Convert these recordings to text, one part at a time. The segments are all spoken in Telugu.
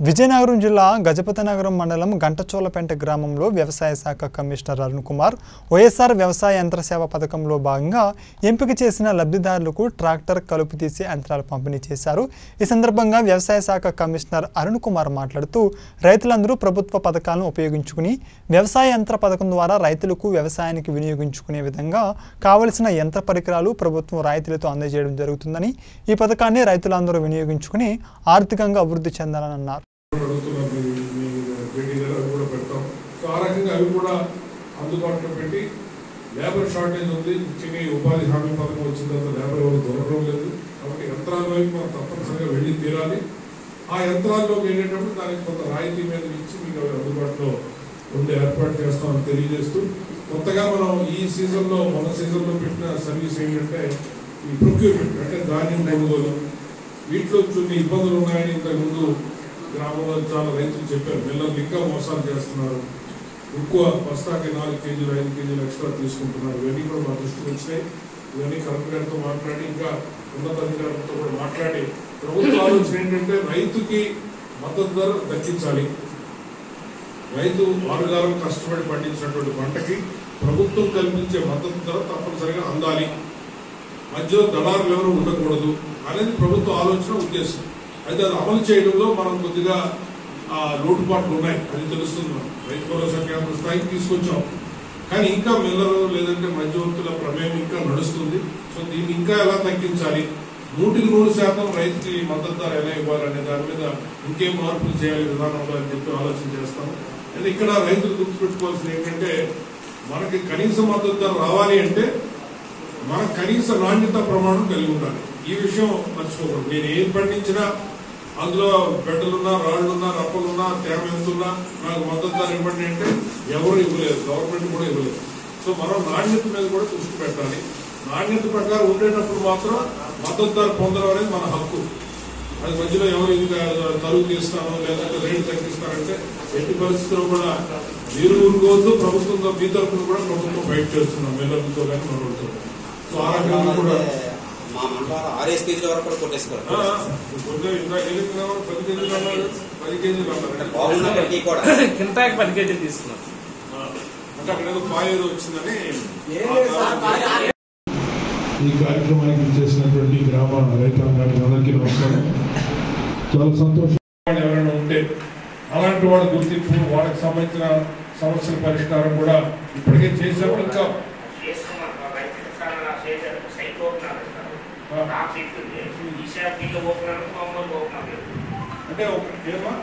విజయనగరం జిల్లా గజపతినగరం మండలం గంటచోలపేంట గ్రామంలో వ్యవసాయ శాఖ కమిషనర్ అరుణ్ కుమార్ వైఎస్ఆర్ వ్యవసాయ యంత్ర సేవ పథకంలో భాగంగా ఎంపిక చేసిన లబ్ధిదారులకు ట్రాక్టర్ కలుపు తీసి యంత్రాలు పంపిణీ చేశారు ఈ సందర్భంగా వ్యవసాయ శాఖ కమిషనర్ అరుణ్ కుమార్ మాట్లాడుతూ రైతులందరూ ప్రభుత్వ పథకాలను ఉపయోగించుకుని వ్యవసాయ యంత్ర పథకం ద్వారా రైతులకు వ్యవసాయానికి వినియోగించుకునే విధంగా కావలసిన యంత్ర పరికరాలు ప్రభుత్వం రాయితీలతో అందజేయడం జరుగుతుందని ఈ పథకాన్ని రైతులందరూ వినియోగించుకుని ఆర్థికంగా అభివృద్ధి చెందాలని అన్నారు అడుగుతున్నారు మీ మీ బేటీ గారు అవి కూడా పెడతాం సో ఆ రకంగా అవి కూడా అందుబాటులో పెట్టి లేబర్ షార్టేజ్ ఉంది ముఖ్యంగా ఈ ఉపాధి హామీ పథకం వచ్చిన తర్వాత లేబర్ ఎవరు దొరకడం లేదు కాబట్టి యంత్రాల వైపు మనం తప్పనిసరిగా వెళ్ళి తీరాలి ఆ యంత్రాల్లోకి వెళ్ళేటప్పుడు దానికి కొంత రాయితీ మీద ఇచ్చి మీకు అవి అందుబాటులో ఉండే ఏర్పాటు చేస్తామని తెలియజేస్తూ కొత్తగా మనం ఈ సీజన్లో మన సీజన్లో పెట్టిన సర్వీస్ ఏంటంటే ఈ ప్రొక్యూర్మెంట్ అంటే ధాన్యం కొనుగోలు వీటిలో కొన్ని ఇబ్బందులు ఉన్నాయని ఇంతకుముందు గ్రామంలో చాలా రైతులు చెప్పారు మిల్లర్లు ఇంకా మోసాలు చేస్తున్నారు ఎక్కువ బస్తాకి నాలుగు కేజీలు ఐదు కేజీలు ఎక్స్ట్రా తీసుకుంటున్నారు ఇవన్నీ కూడా మా దృష్టికి వచ్చినాయి ఇవన్నీ కలెక్టర్ గారితో మాట్లాడి ఇంకా ఉన్నతాధికారులతో కూడా మాట్లాడి ప్రభుత్వ ఆలోచన ఏంటంటే రైతుకి మద్దతు ధర దక్కించాలి రైతు ఆరుగాలం కష్టపడి పండించినటువంటి పంటకి ప్రభుత్వం కల్పించే మద్దతు ధర తప్పనిసరిగా అందాలి మధ్యలో దళారులు ఎవరు ఉండకూడదు అనేది ప్రభుత్వ ఆలోచన ఉద్దేశం అయితే అది అమలు చేయడంలో మనం కొద్దిగా ఆ, లోటుపాట్లు ఉన్నాయి అది తెలుస్తుంది మనం. రైతు భరోసా కేంద్ర స్థాయికి తీసుకొచ్చాం కానీ ఇంకా మిల్లరు లేదంటే మధ్యవర్తుల ప్రమేయం ఇంకా నడుస్తుంది సో దీన్ని ఇంకా ఎలా తగ్గించాలి నూటికి నూరు శాతం రైతుకి మద్దతు ధర ఎలా ఇవ్వాలనే దాని మీద ఇంకేం మార్పులు చేయాలి విధానంలో అని చెప్పి ఆలోచన చేస్తాం అయితే ఇక్కడ రైతులు గుర్తుపెట్టుకోవాల్సింది ఏంటంటే మనకి కనీస మద్దతు ధర రావాలి అంటే మన కనీస నాణ్యత ప్రమాణం కలిగి ఉండాలి ఈ విషయం మర్చిపోకూడదు నేను ఏం పండించినా అందులో బెడ్డలున్నా రాళ్లున్నా రప్పలున్నా తేమ ఎంతున్నా నాకు మద్దతు ధర ఇవ్వండి అంటే ఎవరు ఇవ్వలేదు గవర్నమెంట్ కూడా ఇవ్వలేదు సో మనం నాణ్యత మీద కూడా దృష్టి పెట్టాలి నాణ్యత ప్రకారం ఉండేటప్పుడు మాత్రం మద్దతు ధర పొందడం అనేది మన హక్కు అది మధ్యలో ఎవరు ఇది తరువు తీస్తానో లేదంటే రేటు తగ్గిస్తానంటే ఎట్టి పరిస్థితుల్లో కూడా మీరు ఊరుకోవద్దు ప్రభుత్వంతో మీ తరఫున కూడా ప్రభుత్వం బయట చేస్తున్నాం మిల్లర్లతో కానీ మనతో సో ఆ రకంగా కూడా మా మండలం ఆరేసి కేజీల వరకు కూడా కొట్టేసుకోవాలి ఆ, కొద్దిగా ఇంకా ఎన్ని కావాలి? పది కేజీలు అన్నారు పది కేజీలు అన్నారు బాగున్నప్పటికీ కూడా కింటాకి పది కేజీలు తీసుకున్నాం ఆ, అంటే అక్కడ ఏదో పాయ ఏదో వచ్చిందని ఈ కార్యక్రమానికి చేసినటువంటి గ్రామ రైతాంగానికి అందరికీ నమస్కారం చాలా సంతోషం వాళ్ళు ఎవరైనా ఉంటే అలాంటి వాళ్ళ గుర్తింపు వాళ్ళకి సంబంధించిన సమస్యల పరిష్కారం కూడా ఇప్పటికే చేసాము ఇంకా చేస్తున్నాం రైతు చాలా చేశారు సైట్ ఓపెనర్ నాకు చెప్తుంది ఈ షాప్ ఇల్లు ఓపెనర్ మామూలు ఓపెనర్ అంటే ఒక ఏమా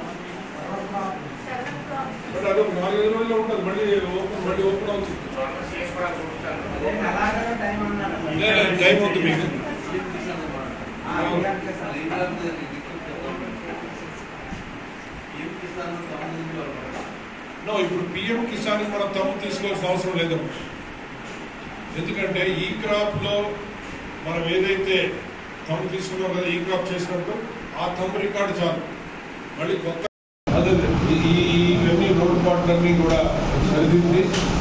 బట్ అది ఒక నాలుగైదు రోజుల్లో ఉంటుంది మళ్ళీ ఓపెన్ మళ్ళీ ఓపెన్ అవుతుంది చేసుకోవడానికి చూస్తాను లేదు, లేదు, టైం అవుతుంది మీకు నో ఇప్పుడు పిఎం కిసాన్ మనం తమ్ము తీసుకోవాల్సిన అవసరం లేదు ఎందుకంటే ఈ క్రాప్ లో మనం ఏదైతే తమ్ము తీసుకున్నాం కదా ఈ క్రాప్ చేసినట్టు ఆ తమ్ము రికార్డు చాలు మళ్ళీ కొత్త అదే ఈ ఈ- ఇవన్నీ లోటుపాట్లన్నీ కూడా సరిదిద్ది